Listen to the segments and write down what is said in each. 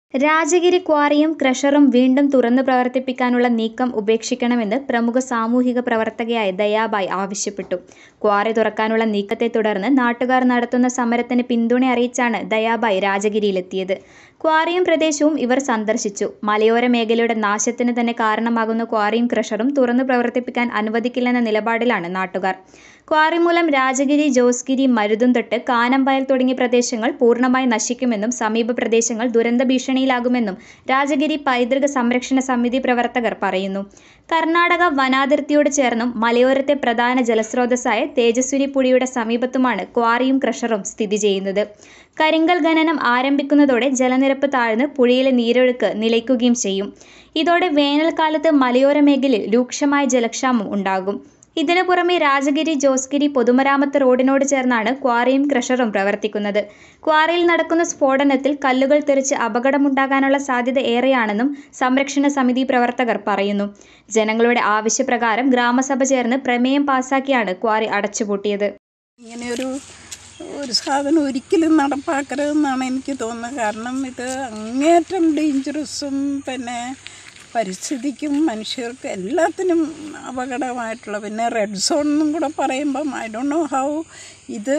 രാജഗിരി ക്വാറിയും ക്രഷറും വീണ്ടും തുറന്നു പ്രവർത്തിപ്പിക്കാനുള്ള നീക്കം ഉപേക്ഷിക്കണമെന്ന് പ്രമുഖ സാമൂഹിക പ്രവർത്തകയായ ദയാബായ് ആവശ്യപ്പെട്ടു. ക്വാറി തുറക്കാനുള്ള നീക്കത്തെ തുടർന്ന് നാട്ടുകാർ നടത്തുന്ന സമരത്തിന് പിന്തുണ അറിയിച്ചാണ് ദയാബായ് രാജഗിരിയിലെത്തിയത്. ക്വാറിയും പ്രദേശവും ഇവർ സന്ദർശിച്ചു. മലയോര മേഖലയുടെ നാശത്തിന് തന്നെ കാരണമാകുന്ന ക്വാറിയും ക്രഷറും തുറന്നു പ്രവർത്തിപ്പിക്കാൻ അനുവദിക്കില്ലെന്ന നിലപാടിലാണ് നാട്ടുകാർ. ക്വാറി മൂലം രാജഗിരി, ജോസ്ഗിരി, മരുതുംതൊട്ട്, കാനംവയൽ തുടങ്ങിയ പ്രദേശങ്ങൾ പൂർണ്ണമായി നശിക്കുമെന്നും സമീപ പ്രദേശങ്ങൾ ദുരന്ത ഭീഷണിയിലാകുമെന്നും രാജഗിരി പൈതൃക സംരക്ഷണ സമിതി പ്രവർത്തകർ പറയുന്നു. കർണാടക വനാതിർത്തിയോട് ചേർന്നും മലയോരത്തെ പ്രധാന ജലസ്രോതസ്സായ തേജസ്വിനി പുഴയുടെ സമീപത്തുമാണ് ക്വാറിയും ക്രഷറും സ്ഥിതി ചെയ്യുന്നത്. കരിങ്കൽ ഖനനം ആരംഭിക്കുന്നതോടെ ജലനിരപ്പ് താഴ്ന്ന് പുഴയിലെ നീരൊഴുക്ക് നിലയ്ക്കുകയും ചെയ്യും. ഇതോടെ വേനൽക്കാലത്ത് മലയോര മേഖലയിൽ രൂക്ഷമായ ജലക്ഷാമം ഉണ്ടാകും. ഇതിനു പുറമെ രാജഗിരി, ജോസ്ഗിരി പൊതുമരാമത്ത് റോഡിനോട് ചേർന്നാണ് ക്വാറിയും ക്രഷറും പ്രവർത്തിക്കുന്നത്. ക്വാറിയിൽ നടക്കുന്ന സ്ഫോടനത്തിൽ കല്ലുകൾ തെറിച്ച് അപകടമുണ്ടാകാനുള്ള സാധ്യത ഏറെയാണെന്നും സംരക്ഷണ സമിതി പ്രവർത്തകർ പറയുന്നു. ജനങ്ങളുടെ ആവശ്യപ്രകാരം ഗ്രാമസഭ ചേർന്ന് പ്രമേയം പാസാക്കിയാണ് ക്വാറി അടച്ചുപൂട്ടിയത്. ഇങ്ങനെയൊരു ഒരു സാധനം ഒരിക്കലും നടപ്പാക്കരുതെന്നാണ് എനിക്ക് തോന്നുന്നത്. കാരണം ഇത് അങ്ങേയറ്റം ഡേഞ്ചറസും പിന്നെ പരിസ്ഥിതിക്കും മനുഷ്യർക്കും എല്ലാത്തിനും അപകടമായിട്ടുള്ള പിന്നെ റെഡ് സോൺ എന്നും കൂടെ പറയുമ്പം ഐ ഡോണ്ട് നോ ഹൗ ഇത്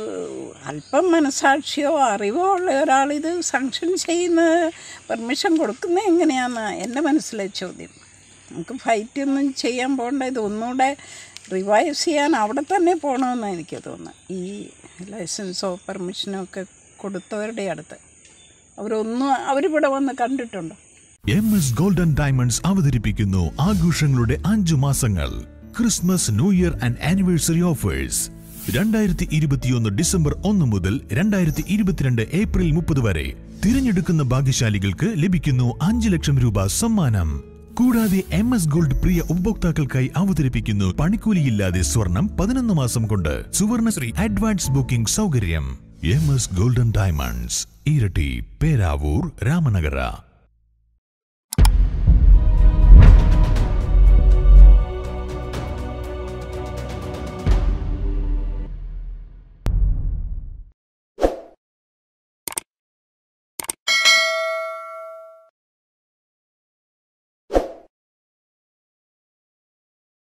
അല്പം മനസ്സാക്ഷിയോ അറിവോ ഉള്ള ഒരാൾ ഇത് സാങ്ഷൻ ചെയ്യുന്നത് പെർമിഷൻ കൊടുക്കുന്നത് എങ്ങനെയാണെന്ന് എൻ്റെ മനസ്സിലെ ചോദ്യം. നമുക്ക് ഫൈറ്റ് ഒന്നും ചെയ്യാൻ പോകണ്ട ഇത് ഒന്നുകൂടെ റിവൈസ് ചെയ്യാൻ അവിടെ തന്നെ പോകണമെന്നാണ് എനിക്ക് തോന്നുന്നത്. ഈ ലൈസൻസോ പെർമിഷനോ ഒക്കെ കൊടുത്തവരുടെ അടുത്ത്. അവരൊന്നും അവരിവിടെ വന്ന് കണ്ടിട്ടുണ്ടോ? എം എസ് ഗോൾഡൻ ഡയമണ്ട്സ് അവതരിപ്പിക്കുന്നു ആഘോഷങ്ങളുടെ അഞ്ചു മാസങ്ങൾ Christmas new year and anniversary offers രണ്ടായിരത്തി ഇരുപത്തിയൊന്ന് ഡിസംബർ ഒന്ന് മുതൽ രണ്ടായിരത്തി ഇരുപത്തിരണ്ട് ഏപ്രിൽ മുപ്പത് വരെ തിരഞ്ഞെടുക്കുന്ന ഭാഗ്യശാലികൾക്ക് ലഭിക്കുന്നു അഞ്ച് ലക്ഷം രൂപ സമ്മാനം കൂടാതെ എം എസ് ഗോൾഡ് പ്രിയ ഉപഭോക്താക്കൾക്കായി അവതരിപ്പിക്കുന്നു പണിക്കൂലിയില്ലാതെ സ്വർണം പതിനൊന്ന് മാസം കൊണ്ട് സുവർണശ്രീ അഡ്വാൻസ് ബുക്കിംഗ് സൗകര്യം എം എസ് ഗോൾഡൻ ഡയമണ്ട്സ് ഇരട്ടി പേരാവൂർ രാമനഗര